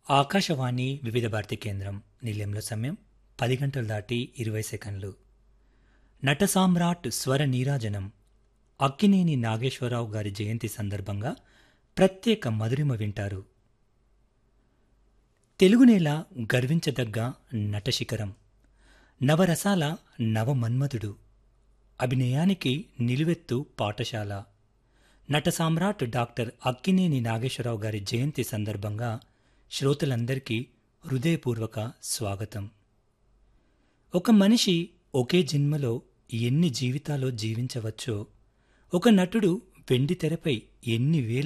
ఆకాశవాణి వివిధ భారతి కేంద్రం నిలయంలో సమయం పది గంటలు దాటి ఇరవై సెకండ్లు నట సామ్రాట్ స్వర నీరాజనం అక్కినేని నాగేశ్వరరావు గారి జయంతి సందర్భంగా ప్రత్యేక మధురిమ వింటారు తెలుగునేల గర్వించదగ్గ నటశిఖరం నవరసాల నవమన్మధుడు అభినయానికి నిలువెత్తు పాఠశాల నట సామ్రాట్ డాక్టర్ అక్కినేని నాగేశ్వరరావు గారి జయంతి సందర్భంగా శ్రోతలందరికీ హృదయపూర్వక స్వాగతం ఒక మనిషి ఒకే జన్మలో ఎన్ని జీవితాలో జీవించవచ్చో ఒక నటుడు వెండి తెరపై ఎన్ని వేల